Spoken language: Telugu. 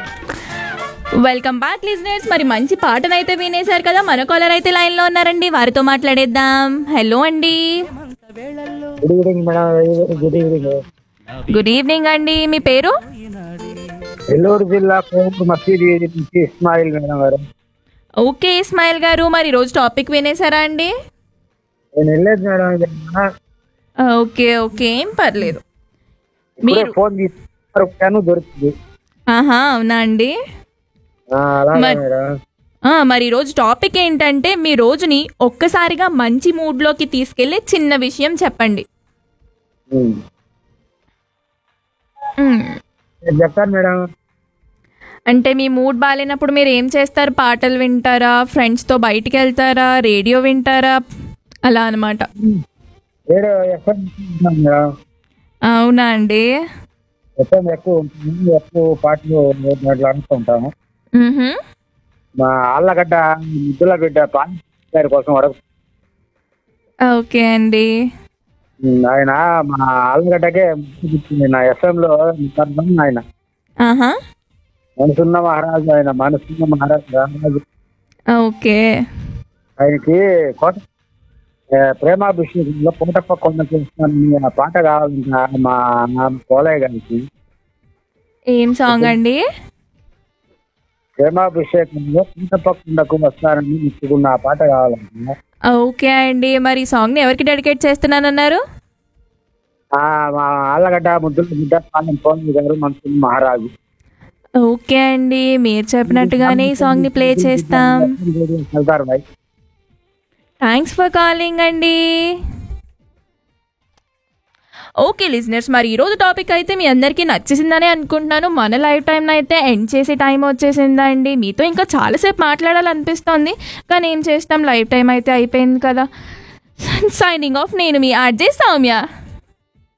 వెల్కమ్ బ్యాక్ లిజనర్స్ మరి మంచి పాటనైతే వినేశారు కదా మన కాలర్ అయితే లైన్ లో ఉన్నారండి వారితో మాట్లాడేద్దాం హలో అండి good evening madam good evening good evening అండి మీ పేరు నెల్లూరు జిల్లా కోవూరు మసీదు నుంచి ఇస్మాయిల్ మేడం గారు ఓకే ఇస్మాయిల్ గారు మరి రోజు టాపిక్ వినేశారా అండి నేను వెళ్ళలేదు మేడం ఇది మొన్న ఓకే ఓకే ఏం పర్లేదు ఇప్పుడే మీరు ఫోన్ తీసుకున్నాను దొరుకుతుంది ఆహా అవునా అండి ఆ, అలాగే మరి- మేడం ఆ, మరి ఈరోజు టాపిక్ ఏంటంటే మీ రోజుని ఒక్కసారిగా మంచి మూడ్లోకి తీసుకెళ్లే చిన్న విషయం చెప్పండి ఉమ్. మ్, నేను చెప్తాను మేడం అంటే మీ మూడ్ బాగాలేనప్పుడు మీరు ఏం చేస్తారు పాటలు వింటారా ఫ్రెండ్స్తో బయటికి వెళ్తారా రేడియో వింటారా అలా అనమాట ఏడో ఎఫ్ఎం ఉంటున్నాను మేడం అవునా అండి ఎఫ్ఎం ఎక్కువ ఉంటుంది ఎక్కువ పాటలు అట్లా అనుకుంటాము మ్హూ. మా ఆళ్ళగడ్డ ముద్దుల బిడ్డ పాన్ గారి కోసం అడగ ఓకే అండి ఉమ్, ఆయన మా ఆళ్ళగడ్డకే ముద్దు పుట్టింది నా ఎఫ్ఎం లో నిబద్ధం ఆయన ఆహా మనసున్న మహారాజు ఆయన మనసున్న మహారాజు రామరాజు ఓకే ఆయనకి కోట ఏ, ప్రేమాభిషేకంలో కోటప్ప కొండ చేస్తున్నాను ఆ పాట కావాలంట మా నా పోలయ్య గారికి ఏం సాంగ్ అండి ప్రేమాభిషేకంలో కోటప్ప కొండకు వస్తానని ఇచ్చుకున్న ఆ పాట కావాలంట ఓకే అండి మరి ఈ సాంగ్ని ఎవరికి డెడికేట్ చేస్తున్నానన్నారు ఆ, మా ఆళ్ళగడ్డ ముద్దుల బిడ్డ పాలెం పోలయ్య గారు మనసున్న మహారాజు ఓకే అండి మీరు చెప్పినట్టుగానే ఈ సాంగ్ని ప్లే చేస్తాం వెళ్తారు భాయ్ థ్యాంక్స్ ఫర్ కాలింగ్ అండి ఓకే లిజనర్స్ మరి ఈరోజు టాపిక్ అయితే మీ అందరికీ నచ్చేసిందనే అనుకుంటున్నాను మన లైఫ్ టైం అయితే ఎండ్ చేసే టైం వచ్చేసిందండి మీతో ఇంకా చాలాసేపు మాట్లాడాలనిపిస్తోంది కానీ ఏం చేస్తాం లైఫ్ టైం అయితే అయిపోయింది కదా సైనింగ్ ఆఫ్ నేను మీ ఆర్జే సౌమ్య